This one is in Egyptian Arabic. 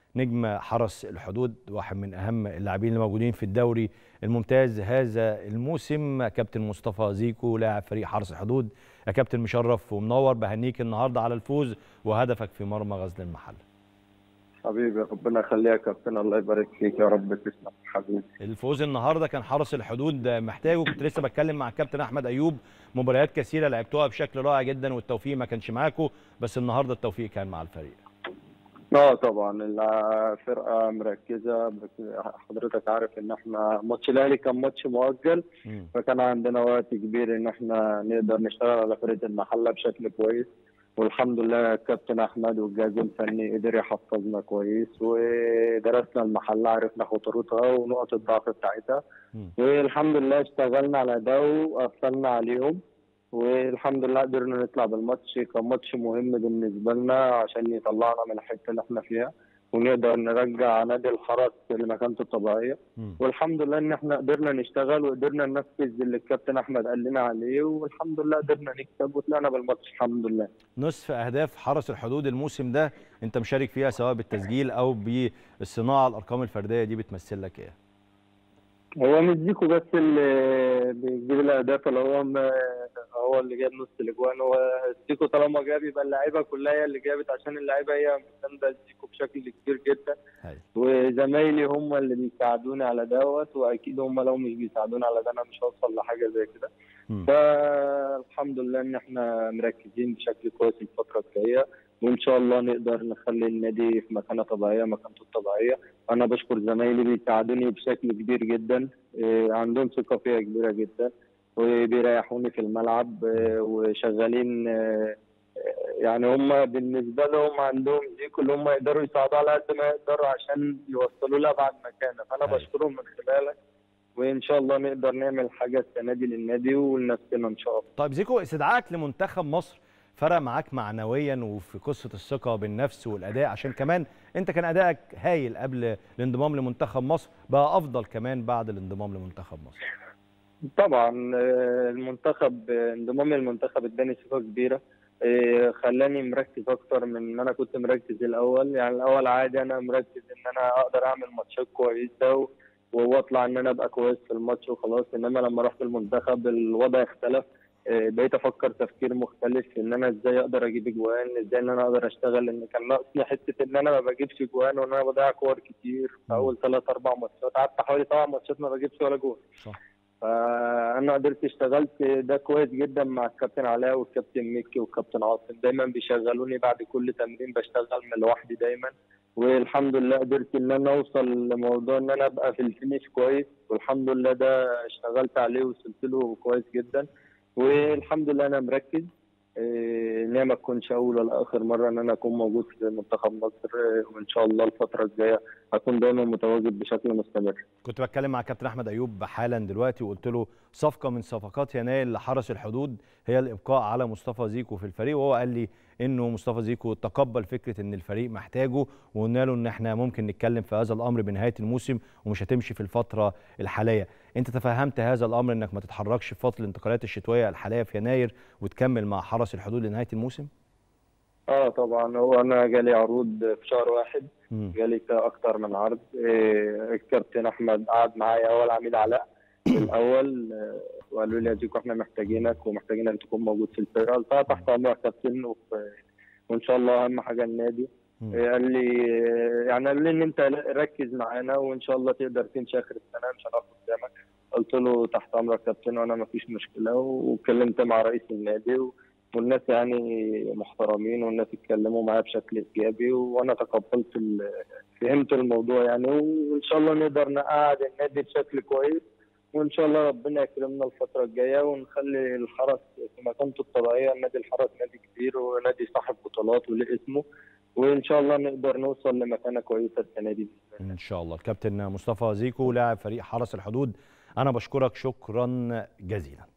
نجم حرس الحدود واحد من اهم اللاعبين الموجودين في الدوري الممتاز هذا الموسم كابتن مصطفى زيكو لاعب فريق حرس الحدود يا كابتن مشرف ومنور بهنيك النهارده على الفوز وهدفك في مرمى غزل المحله حبيبي ربنا يخليك يا كابتن الله يبارك فيك يا رب تسلم حبيبي الفوز النهارده كان حرس الحدود محتاجه كنت لسه بتكلم مع الكابتن احمد ايوب مباريات كثيره لعبتوها بشكل رائع جدا والتوفيق ما كانش معاكم بس النهارده التوفيق كان مع الفريق اه طبعا الفرقه مركزه بس حضرتك عارف ان احنا ماتش الاهلي كان ماتش مؤجل مم. فكان عندنا وقت كبير ان احنا نقدر نشتغل على فرقه المحله بشكل كويس والحمد لله الكابتن احمد والجهاز الفني قدر يحفظنا كويس ودرسنا المحله عرفنا خطورتها ونقط الضعف بتاعتها مم. والحمد لله اشتغلنا على ده وقفلنا عليهم والحمد لله قدرنا نطلع بالماتش كان ماتش مهم بالنسبه لنا عشان يطلعنا من الحته اللي احنا فيها ونقدر نرجع نادي الحرس لمكانته الطبيعيه مم. والحمد لله ان احنا قدرنا نشتغل وقدرنا ننفذ اللي الكابتن احمد قال لنا عليه والحمد لله قدرنا نكسب وطلعنا بالماتش الحمد لله نصف اهداف حرس الحدود الموسم ده انت مشارك فيها سواء بالتسجيل او بالصناعه الارقام الفرديه دي بتمثل لك ايه هو مش زيكو بس اللي بيجيب الاهداف اللي هو م- هو اللي جاب نص الاجوان هو زيكو طالما جاب يبقى اللعيبه كلها هي اللي جابت عشان اللعيبه هي مسانده زيكو بشكل كبير جدا هاي. وزمايلي هم اللي بيساعدوني على دوت واكيد هم لو مش بيساعدوني على ده انا مش هوصل لحاجه زي كده مم. فالحمد لله ان احنا مركزين بشكل كويس الفتره الجايه وان شاء الله نقدر نخلي النادي في مكانه طبيعيه مكانته الطبيعيه انا بشكر زمايلي بيساعدوني بشكل كبير جدا إيه، عندهم ثقه فيا كبيره جدا وبيريحوني في الملعب إيه، وشغالين إيه، يعني هم بالنسبه لهم عندهم زيكو اللي هم يقدروا يساعدوا على قد ما يقدروا عشان يوصلوا لابعد مكانه فانا أيوة. بشكرهم من خلالك وان شاء الله نقدر نعمل حاجه السنه دي للنادي ولنفسنا ان شاء الله طيب زيكو استدعائك لمنتخب مصر فرق معاك معنويا وفي قصه الثقه بالنفس والاداء عشان كمان انت كان ادائك هايل قبل الانضمام لمنتخب مصر بقى افضل كمان بعد الانضمام لمنتخب مصر طبعا آه، المنتخب آه، انضمامي للمنتخب اداني ثقه كبيره آه، خلاني مركز اكتر من ما انا كنت مركز الاول يعني الاول عادي انا مركز ان انا اقدر اعمل ماتشات كويسه و- واطلع ان انا ابقى كويس في الماتش وخلاص انما لما رحت المنتخب الوضع اختلف آه، بقيت افكر تفكير مختلف ان انا ازاي اقدر اجيب اجوان ازاي ان انا اقدر اشتغل ان كان ناقصني حته ان انا ما بجيبش اجوان وان انا بضيع كور كتير في اول ثلاث اربع ماتشات قعدت حوالي سبع ماتشات ما بجيبش ولا جول صح فانا قدرت اشتغلت ده كويس جدا مع الكابتن علاء والكابتن ميكي والكابتن عاصم دايما بيشغلوني بعد كل تمرين بشتغل من لوحدي دايما والحمد لله قدرت ان انا اوصل لموضوع ان انا ابقى في الفينش كويس والحمد لله ده اشتغلت عليه ووصلت له كويس جدا والحمد لله انا مركز إيه، ان هي ما تكونش اول ولا اخر مره ان انا اكون موجود في منتخب مصر إيه، وان شاء الله الفتره الجايه هكون دايما متواجد بشكل مستمر كنت بتكلم مع كابتن احمد ايوب حالا دلوقتي وقلت له صفقه من صفقات يناير لحرس الحدود هي الابقاء على مصطفى زيكو في الفريق وهو قال لي انه مصطفى زيكو تقبل فكره ان الفريق محتاجه وقلنا له ان احنا ممكن نتكلم في هذا الامر بنهايه الموسم ومش هتمشي في الفتره الحاليه انت تفهمت هذا الامر انك ما تتحركش في فتره الانتقالات الشتويه الحاليه في يناير وتكمل مع حرس الحدود لنهايه الموسم اه طبعا هو انا جالي عروض في شهر واحد مم. جالي اكتر من عرض إيه، الكابتن احمد قعد معايا اول عميد علاء في الاول آه، وقالوا لي يا زيكو احنا محتاجينك ومحتاجينك تكون موجود في الفرقه قلت له تحت امرك يا كابتن وف- وان شاء الله اهم حاجه النادي مم. إيه، قال لي يعني قال لي ان انت ركز معانا وان شاء الله تقدر تمشي اخر السنه مش هنقف قدامك قلت له تحت امرك يا كابتن وانا ما فيش مشكله واتكلمت مع رئيس النادي و... والناس يعني محترمين والناس اتكلموا معايا بشكل ايجابي وانا تقبلت ال... فهمت الموضوع يعني وان شاء الله نقدر نقعد النادي بشكل كويس وان شاء الله ربنا يكرمنا الفتره الجايه ونخلي الحرس في مكانته الطبيعيه نادي الحرس نادي كبير ونادي صاحب بطولات وليه اسمه وان شاء الله نقدر نوصل لمكانه كويسه السنه دي بإذن الله. ان شاء الله الكابتن مصطفى زيكو لاعب فريق حرس الحدود انا بشكرك شكرا جزيلا